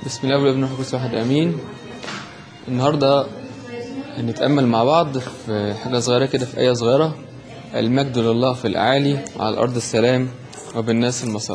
بسم الله والابن والروح واحد امين النهارده هنتامل مع بعض في حاجه صغيره كده في ايه صغيره المجد لله في الاعالي وعلى الارض السلام وبالناس المسره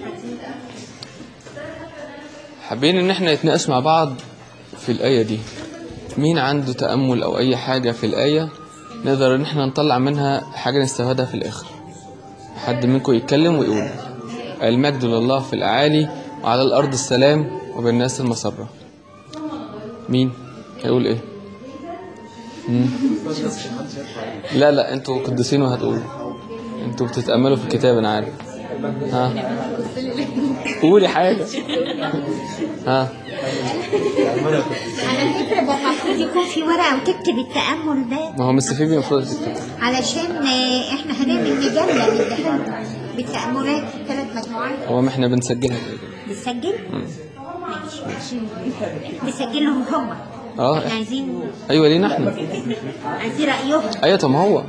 حابين ان احنا نتناقش مع بعض في الايه دي مين عنده تامل او اي حاجه في الايه نقدر ان احنا نطلع منها حاجه نستفادها في الاخر حد منكم يتكلم ويقول المجد لله في الاعالي وعلى الارض السلام وبالناس المسره مين هيقول ايه مم. لا لا انتوا قديسين وهتقولوا انتوا بتتاملوا في الكتاب انا عارف ها قولي حاجه ها على فكرة ده المفروض يكون في ورقة وتكتب التأمل ده ما هو مستفيد المفروض تكتب علشان آه، احنا هنعمل مجلة للدهان بالتأملات ثلاث مجموعات هو ما احنا بنسجلها كده كده. بتسجل؟ ماشي بسجلهم هم اه احنا عايزين ايوه لينا احنا عايزين رأيهم ايوه طب ما هو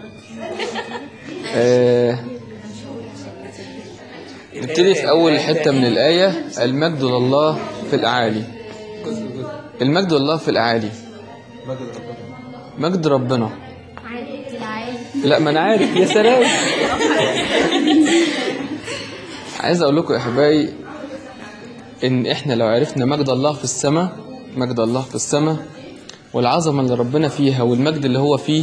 آه نبتدي في اول حته من الايه المجد لله في الاعالي المجد لله في الاعالي مجد ربنا لا ما انا عارف يا سلام عايز اقول لكم يا احبائي ان احنا لو عرفنا مجد الله في السماء مجد الله في السماء والعظمه اللي ربنا فيها والمجد اللي هو فيه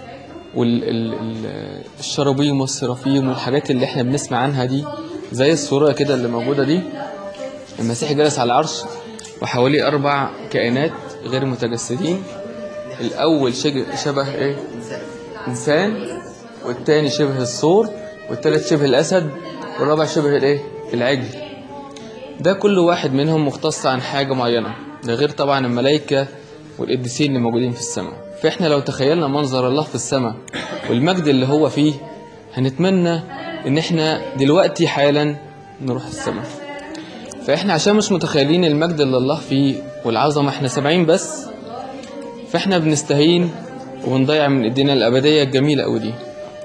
والشرابيم والسرافيم والحاجات اللي احنا بنسمع عنها دي زي الصورة كده اللي موجودة دي المسيح جلس على العرش وحواليه أربع كائنات غير متجسدين الأول شج- شبه إيه؟ إنسان والتاني شبه الثور والتالت شبه الأسد والرابع شبه الإيه؟ العجل ده كل واحد منهم مختص عن حاجة معينة ده غير طبعا الملائكة والقديسين اللي موجودين في السماء فإحنا لو تخيلنا منظر الله في السماء والمجد اللي هو فيه هنتمنى إن إحنا دلوقتي حالا نروح السماء فإحنا عشان مش متخيلين المجد اللي الله فيه والعظمة إحنا سامعين بس فإحنا بنستهين وبنضيع من إيدينا الأبدية الجميلة أوي دي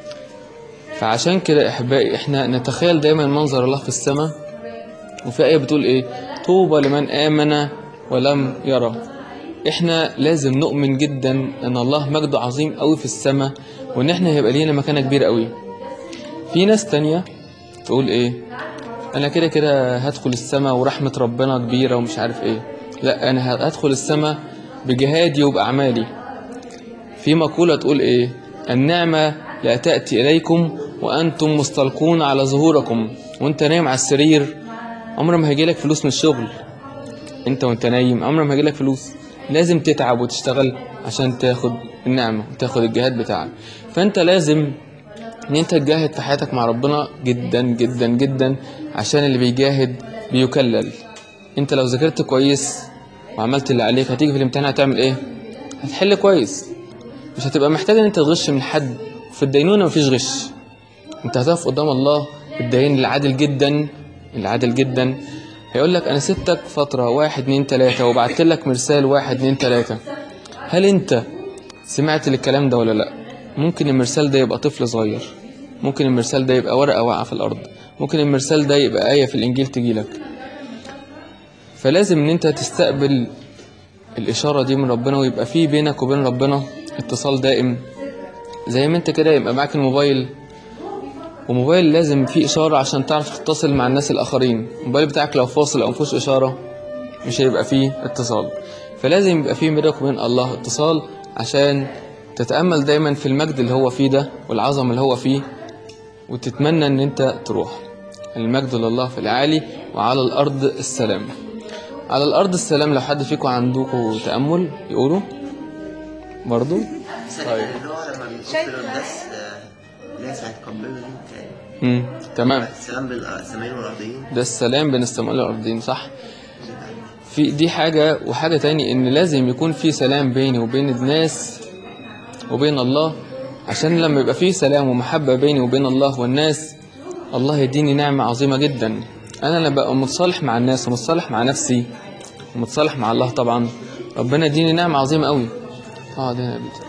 فعشان كده يا أحبائي إحنا نتخيل دايما منظر الله في السماء وفي آية بتقول إيه طوبى لمن آمن ولم يرى إحنا لازم نؤمن جدا إن الله مجده عظيم قوي في السماء وإن إحنا هيبقى لينا مكانة كبيرة قوي في ناس تانية تقول إيه أنا كده كده هدخل السماء ورحمة ربنا كبيرة ومش عارف إيه لا أنا هدخل السماء بجهادي وبأعمالي في مقولة تقول إيه النعمة لا تأتي إليكم وأنتم مستلقون على ظهوركم وأنت نايم على السرير عمر ما هيجيلك فلوس من الشغل أنت وأنت نايم عمر ما هيجيلك فلوس لازم تتعب وتشتغل عشان تاخد النعمة وتاخد الجهاد بتاعك فأنت لازم إن أنت تجاهد في حياتك مع ربنا جدا جدا جدا عشان اللي بيجاهد بيكلل أنت لو ذاكرت كويس وعملت اللي عليك هتيجي في الامتحان هتعمل إيه؟ هتحل كويس مش هتبقى محتاج ان انت تغش من حد في الدينونة مفيش غش انت هتقف قدام الله الدين العادل جدا العادل جدا هيقول لك انا سبتك فترة واحد اتنين تلاتة وبعت لك مرسال واحد اتنين تلاتة هل انت سمعت الكلام ده ولا لا ممكن المرسال ده يبقى طفل صغير ممكن المرسال ده يبقى ورقة واقعة في الارض ممكن المرسال ده يبقى آية في الانجيل تجيلك فلازم ان انت تستقبل الإشارة دي من ربنا ويبقى في بينك وبين ربنا اتصال دائم زي ما انت كده يبقى معاك الموبايل وموبايل لازم فيه إشارة عشان تعرف تتصل مع الناس الآخرين الموبايل بتاعك لو فاصل أو مفيهوش إشارة مش هيبقى فيه اتصال فلازم يبقى فيه بينك وبين الله اتصال عشان تتأمل دايما في المجد اللي هو فيه ده والعظمة اللي هو فيه وتتمنى ان انت تروح المجد لله في العالي وعلى الأرض السلام على الأرض السلام لو حد فيكم عندكم تأمل يقولوا برضو طيب اللي هو لما بيبص للناس اللي هي ساعة قبلنا دي بتاعي. مم. تمام السلام بين السماء والأرضين ده السلام بين السماء والأرضين صح في دي حاجة وحاجة تاني إن لازم يكون في سلام بيني وبين الناس وبين الله عشان لما يبقى في سلام ومحبة بيني وبين الله والناس الله يديني نعمة عظيمة جدا أنا لما ببقى متصالح مع الناس ومتصالح مع نفسي ومتصالح مع الله طبعا ربنا يديني نعمة عظيمة قوي اقعد هنا يا بيتر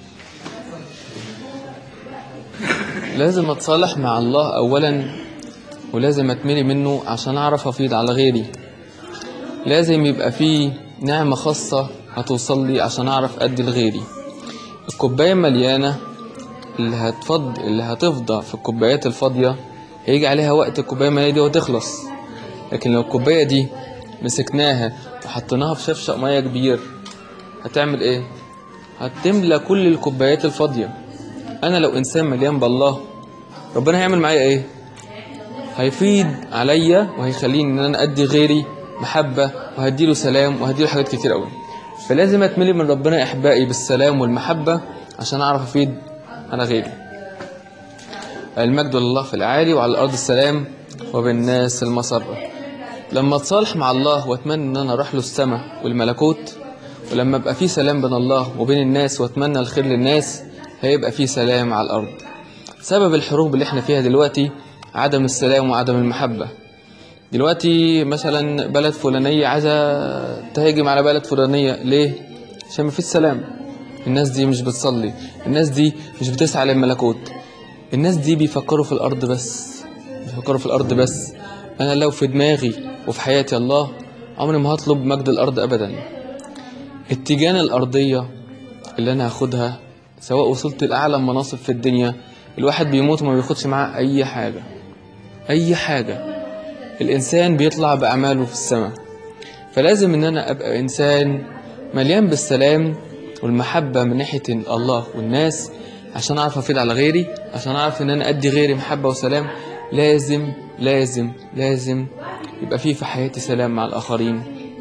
لازم اتصالح مع الله اولا ولازم اتملي منه عشان اعرف افيض على غيري لازم يبقى فيه نعمة خاصة هتوصل لي عشان اعرف ادي لغيري الكوباية مليانة اللي هتفض اللي هتفضى في الكوبايات الفاضية هيجي عليها وقت الكوباية المليانة دي وتخلص لكن لو الكوباية دي مسكناها وحطيناها في شفشق مية كبير هتعمل ايه هتملى كل الكوبايات الفاضية انا لو انسان مليان بالله ربنا هيعمل معايا ايه هيفيض عليا وهيخليني ان انا ادي غيري محبة وهديله سلام وهديله حاجات كتير قوي فلازم اتملي من ربنا يا احبائي بالسلام والمحبة عشان اعرف افيد على غيري المجد لله في الاعالي وعلى الارض السلام وبالناس المسرة لما اتصالح مع الله واتمنى ان انا اروح له السماء والملكوت ولما ابقى في سلام بين الله وبين الناس واتمنى الخير للناس هيبقى في سلام على الارض سبب الحروب اللي احنا فيها دلوقتي عدم السلام وعدم المحبة دلوقتي مثلا بلد فلانية عايزة تهاجم على بلد فلانية ليه؟ عشان مفيش سلام الناس دي مش بتصلي الناس دي مش بتسعى للملكوت الناس دي بيفكروا في الأرض بس بيفكروا في الأرض بس أنا لو في دماغي وفي حياتي الله عمري ما هطلب مجد الأرض أبدا التيجان الأرضية اللي أنا هاخدها سواء وصلت لأعلى مناصب في الدنيا الواحد بيموت وما بياخدش معاه أي حاجة أي حاجة الإنسان بيطلع بأعماله في السماء فلازم إن أنا أبقى إنسان مليان بالسلام والمحبة من ناحية الله والناس عشان أعرف أفيد على غيري عشان أعرف إن أنا أدي غيري محبة وسلام لازم لازم لازم يبقى فيه في حياتي سلام مع الآخرين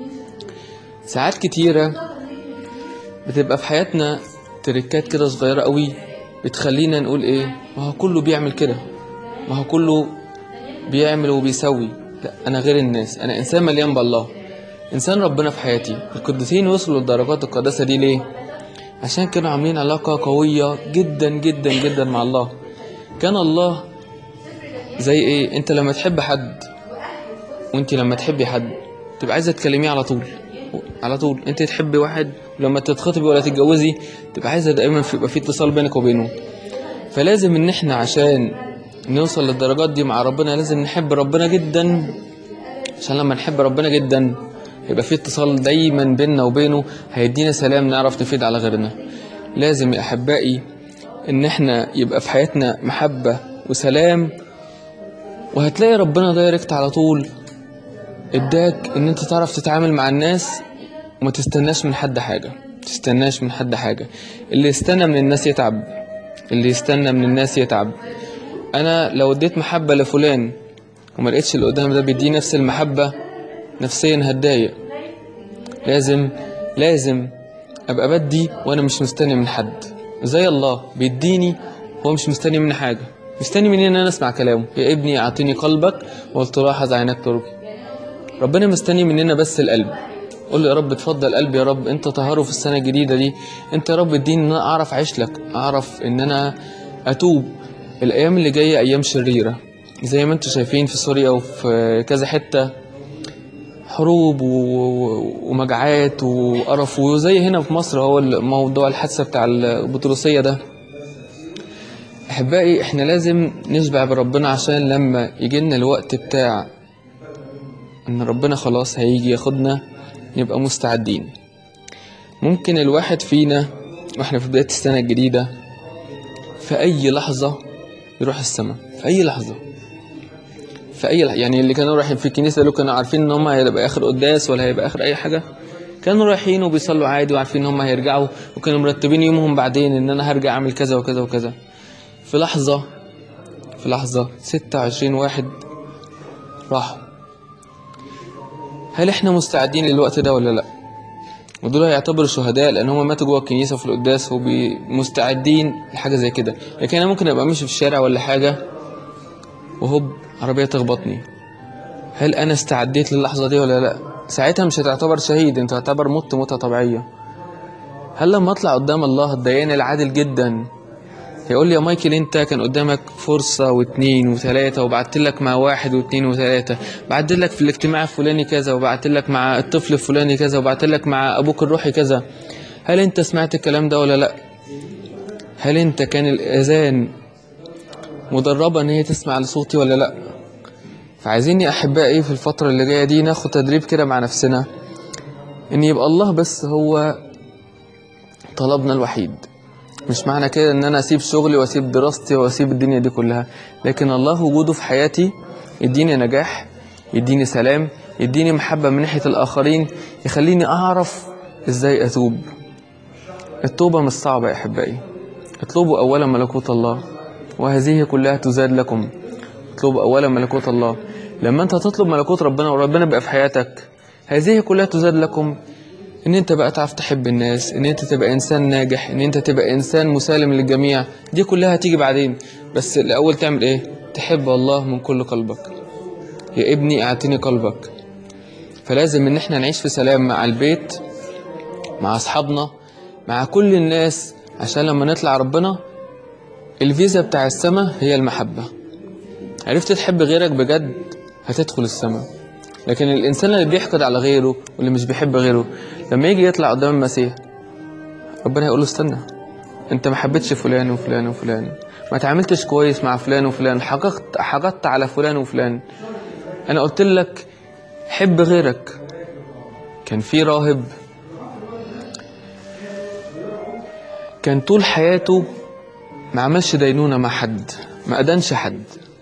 ساعات كتيرة بتبقى في حياتنا تركات كده صغيرة قوي بتخلينا نقول ايه ما هو كله بيعمل كده ما هو كله بيعمل وبيسوي لا انا غير الناس انا انسان مليان بالله انسان ربنا في حياتي القديسين وصلوا لدرجات القداسة دي ليه عشان كانوا عاملين علاقة قوية جدا جدا جدا مع الله كان الله زي ايه انت لما تحب حد وانت لما تحبي حد تبقى عايزة تكلميه على طول على طول انت تحبي واحد ولما تتخطبي ولا تتجوزي تبقى عايزة دايما في- يبقى في اتصال بينك وبينه فلازم ان احنا عشان نوصل للدرجات دي مع ربنا لازم نحب ربنا جدا عشان لما نحب ربنا جدا يبقى في اتصال دايما بيننا وبينه هيدينا سلام نعرف نفيد على غيرنا لازم يا احبائي ان احنا يبقى في حياتنا محبة وسلام وهتلاقي ربنا دايركت على طول اداك ان انت تعرف تتعامل مع الناس وما تستناش من حد حاجة تستناش من حد حاجة اللي يستنى من الناس يتعب اللي يستنى من الناس يتعب انا لو اديت محبة لفلان وما لقيتش اللي قدام ده بيديه نفس المحبة نفسيا هتضايق لازم لازم ابقى بدي وانا مش مستني من حد زي الله بيديني هو مش مستني مني حاجة مستني مني ان انا اسمع كلامه يا ابني اعطيني قلبك ولتلاحظ عينك طرقي ربنا مستني مننا بس القلب قول له يا رب اتفضل قلبي يا رب انت طهره في السنه الجديده دي انت يا رب اديني ان انا اعرف اعيش لك اعرف ان انا اتوب الايام اللي جايه ايام شريره زي ما انتم شايفين في سوريا وفي كذا حته حروب و- ومجاعات وقرف وزي هنا في مصر هو الموضوع الحادثه بتاع البطرسيه ده احبائي احنا لازم نشبع بربنا عشان لما يجيلنا الوقت بتاع ان ربنا خلاص هيجي ياخدنا نبقى مستعدين ممكن الواحد فينا واحنا في بداية السنة الجديدة في اي لحظة يروح السماء في اي لحظة في اي لحظة. يعني اللي كانوا رايحين في الكنيسة دول كانوا عارفين ان هم هيبقى اخر قداس ولا هيبقى اخر اي حاجة كانوا رايحين وبيصلوا عادي وعارفين ان هم هيرجعوا وكانوا مرتبين يومهم بعدين ان انا هرجع اعمل كذا وكذا وكذا في لحظة في لحظة 26 واحد راحوا هل احنا مستعدين للوقت ده ولا لا ودول هيعتبروا شهداء لان هم ماتوا جوه الكنيسه في القداس ومستعدين لحاجه زي كده لكن انا ممكن ابقى ماشي في الشارع ولا حاجه وهوب عربيه تخبطني هل انا استعديت للحظه دي ولا لا ساعتها مش هتعتبر شهيد انت هتعتبر مت موتة طبيعيه هل لما اطلع قدام الله الديان العادل جدا هيقول لي يا مايكل انت كان قدامك فرصة واتنين وتلاتة وبعت لك مع واحد واتنين وتلاتة بعت لك في الاجتماع الفلاني كذا وبعت لك مع الطفل الفلاني كذا وبعت لك مع ابوك الروحي كذا هل انت سمعت الكلام ده ولا لا هل انت كان الاذان مدربة ان هي تسمع لصوتي ولا لا فعايزين يا احبائي في الفتره اللي جايه دي ناخد تدريب كده مع نفسنا ان يبقى الله بس هو طلبنا الوحيد مش معنى كده ان انا اسيب شغلي واسيب دراستي واسيب الدنيا دي كلها لكن الله وجوده في حياتي يديني نجاح يديني سلام يديني محبة من ناحية الآخرين يخليني أعرف إزاي أتوب التوبة مش صعبة يا أحبائي اطلبوا أولا ملكوت الله وهذه كلها تزاد لكم اطلبوا أولا ملكوت الله لما أنت تطلب ملكوت ربنا وربنا بقى في حياتك هذه كلها تزاد لكم ان انت بقى تعرف تحب الناس ان انت تبقى انسان ناجح ان انت تبقى انسان مسالم للجميع دي كلها هتيجي بعدين بس الاول تعمل ايه تحب الله من كل قلبك يا ابني اعطني قلبك فلازم ان احنا نعيش في سلام مع البيت مع اصحابنا مع كل الناس عشان لما نطلع ربنا الفيزا بتاع السماء هي المحبة عرفت تحب غيرك بجد هتدخل السماء لكن الانسان اللي بيحقد على غيره واللي مش بيحب غيره لما يجي يطلع قدام المسيح ربنا هيقول له استنى انت ما حبيتش فلان وفلان وفلان ما تعاملتش كويس مع فلان وفلان حققت حقدت على فلان وفلان انا قلت لك حب غيرك كان في راهب كان طول حياته ما عملش دينونة مع حد ما أدانش حد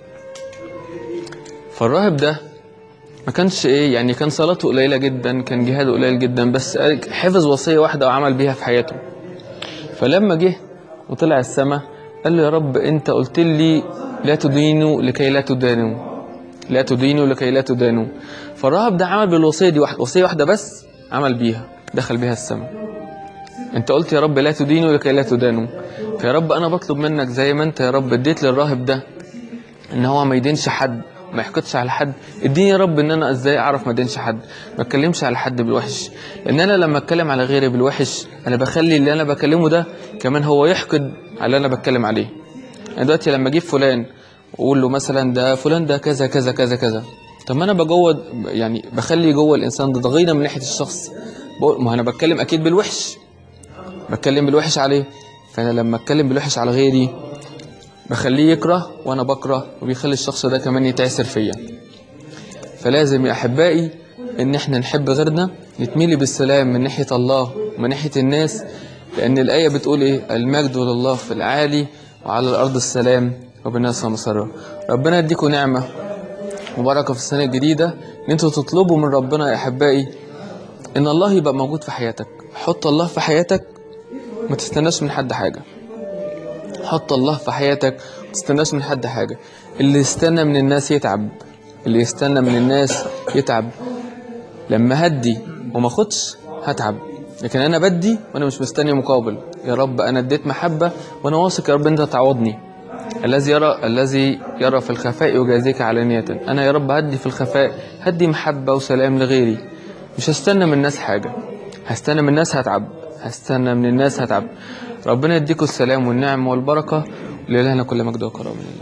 فالراهب ده ما كانش ايه يعني كان صلاته قليله جدا كان جهاده قليل جدا بس حفظ وصيه واحده وعمل بيها في حياته فلما جه وطلع السماء قال له يا رب انت قلت لي لا تدينوا لكي لا تدانوا لا تدينوا لكي لا تدانوا فالراهب ده عمل بالوصيه دي واحده وصيه واحده بس عمل بيها دخل بيها السماء انت قلت يا رب لا تدينوا لكي لا تدانوا فيا رب انا بطلب منك زي ما انت يا رب اديت للراهب ده ان هو ما يدينش حد ما يحقدش على حد اديني يا رب ان انا ازاي اعرف ما ادينش حد ما اتكلمش على حد بالوحش لان انا لما اتكلم على غيري بالوحش انا بخلي اللي انا بكلمه ده كمان هو يحقد على اللي انا بتكلم عليه يعني دلوقتي لما اجيب فلان واقول له مثلا ده فلان ده كذا كذا كذا كذا طب ما انا بجود يعني بخلي جوه الانسان ده ضغينه من ناحيه الشخص بقول ما انا بتكلم اكيد بالوحش بتكلم بالوحش عليه فانا لما اتكلم بالوحش على غيري بخليه يكره وانا بكره وبيخلي الشخص ده كمان يتعسر فيا فلازم يا احبائي ان احنا نحب غيرنا نتميلي بالسلام من ناحيه الله ومن ناحيه الناس لان الايه بتقول ايه المجد لله في العالي وعلى الارض السلام وبالناس مسرة ربنا يديكم نعمه وبركه في السنه الجديده ان انتوا تطلبوا من ربنا يا احبائي ان الله يبقى موجود في حياتك حط الله في حياتك ما تستناش من حد حاجه حط الله في حياتك ما تستناش من حد حاجة اللي يستنى من الناس يتعب اللي يستنى من الناس يتعب لما هدي وما خدش هتعب لكن انا بدي وانا مش مستني مقابل يا رب انا اديت محبة وانا واثق يا رب انت تعوضني الذي يرى الذي يرى في الخفاء يجازيك علانية انا يا رب هدي في الخفاء هدي محبة وسلام لغيري مش هستنى من الناس حاجة هستنى من الناس هتعب هستنى من الناس هتعب ربنا يديكم السلام والنعم والبركة ولإلهنا كل مجد وكرامة لله